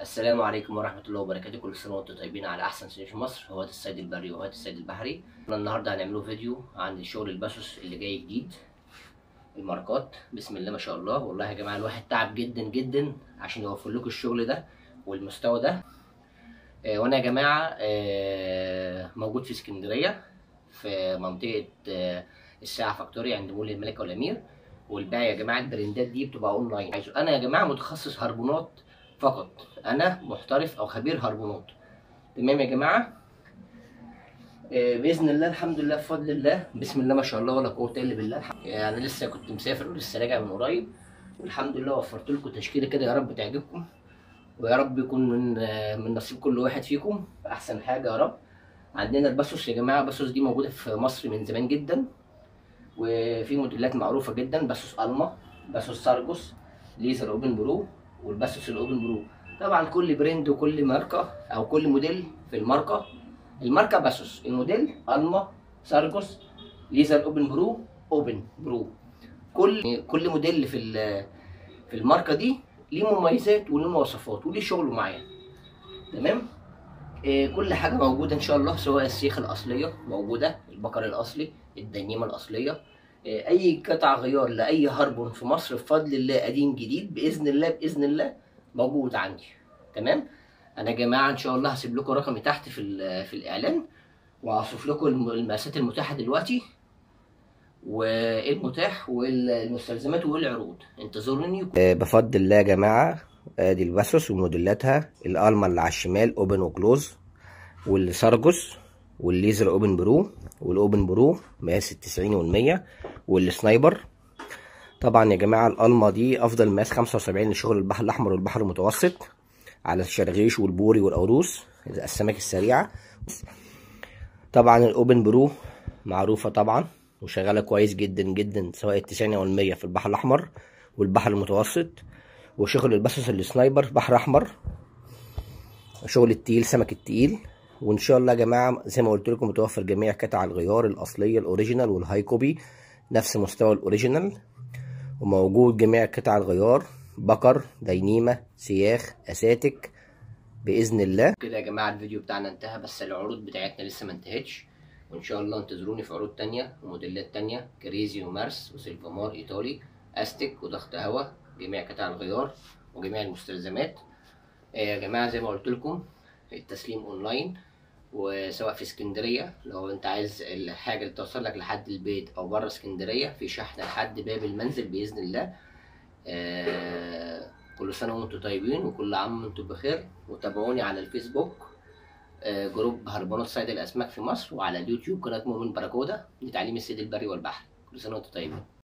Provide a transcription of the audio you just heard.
السلام عليكم ورحمة الله وبركاته كل سنة وانتم طيبين على أحسن سنين في مصر هواة الصيد البري وهواة الصيد البحري احنا النهاردة هنعمله فيديو عن شغل الباسوس اللي جاي جديد الماركات بسم الله ما شاء الله والله يا جماعة الواحد تعب جدا جدا عشان يوفر لكم الشغل ده والمستوى ده آه، وانا يا جماعة آه، موجود في اسكندرية في منطقة آه، الساعة فاكتوريا عند مول الملكة والأمير والباقي يا جماعة البرندات دي بتبقى اونلاين انا يا جماعة متخصص هربونات فقط انا محترف او خبير هربونات تمام يا جماعه آه، باذن الله الحمد لله بفضل الله بسم الله ما شاء الله ولا قوه الا بالله يعني انا لسه كنت مسافر ولسه راجع من قريب والحمد لله وفرت لكم تشكيله كده يا رب تعجبكم ويا رب يكون من آه، من نصيب كل واحد فيكم احسن حاجه يا رب عندنا الباسوس يا جماعه الباسوس دي موجوده في مصر من زمان جدا وفي موديلات معروفه جدا باسوس الما باسوس سارجوس ليزر اوبن برو والباسوس الاوبن برو طبعا كل براند وكل ماركه او كل موديل في الماركه الماركه باسوس الموديل الما سارجوس ليزر اوبن برو اوبن برو كل كل موديل في ال- في الماركه دي ليه مميزات وليه مواصفات وليه شغله معين تمام إيه كل حاجه موجوده ان شاء الله سواء السيخ الاصليه موجوده البقر الاصلي الدنيمه الاصليه إيه اي قطع غيار لاي هربون في مصر بفضل الله قديم جديد باذن الله باذن الله موجود عندي تمام انا يا جماعه ان شاء الله هسيب لكم رقمي تحت في ال- في الاعلان وهوصف لكم الم- المقاسات المتاحه دلوقتي والمتاح والمستلزمات والعروض انتظروني بفضل الله يا جماعه ادي الباسوس وموديلاتها الالما اللي على الشمال اوبن وكلوز والسارجوس والليزر اوبن برو والاوبن برو مقاس التسعين والمية والسنايبر طبعا يا جماعه الالما دي افضل مقاس 75 لشغل البحر الاحمر والبحر المتوسط على الشرغيش والبوري والقاروص السمك السريعه طبعا الاوبن برو معروفه طبعا وشغاله كويس جدا جدا سواء التسعين او المية في البحر الاحمر والبحر المتوسط وشغل الباسوس السنايبر بحر احمر شغل التقيل سمك التقيل وان شاء الله يا جماعه زي ما قلت لكم متوفر جميع قطع الغيار الاصليه الاوريجينال والهاي كوبي نفس مستوى الاوريجينال وموجود جميع قطع الغيار بكر دينيمه سياخ اساتك باذن الله كده يا جماعه الفيديو بتاعنا انتهى بس العروض بتاعتنا لسه ما انتهتش وان شاء الله انتظروني في عروض تانية وموديلات تانية كريزي ومارس وسيلفامار ايطالي استك وضغط هواء جميع قطع الغيار وجميع المستلزمات آه يا جماعه زي ما قلت لكم التسليم اونلاين وسواء في اسكندريه لو انت عايز الحاجه اللي توصل لك لحد البيت او بره اسكندريه في شحن لحد باب المنزل باذن الله آه كل سنه وانتم طيبين وكل عام وانتم بخير وتابعوني على الفيسبوك آه جروب هربانات صيد الاسماك في مصر وعلى اليوتيوب قناه مؤمن باراكودا لتعليم الصيد البري والبحري كل سنه وانتم طيبين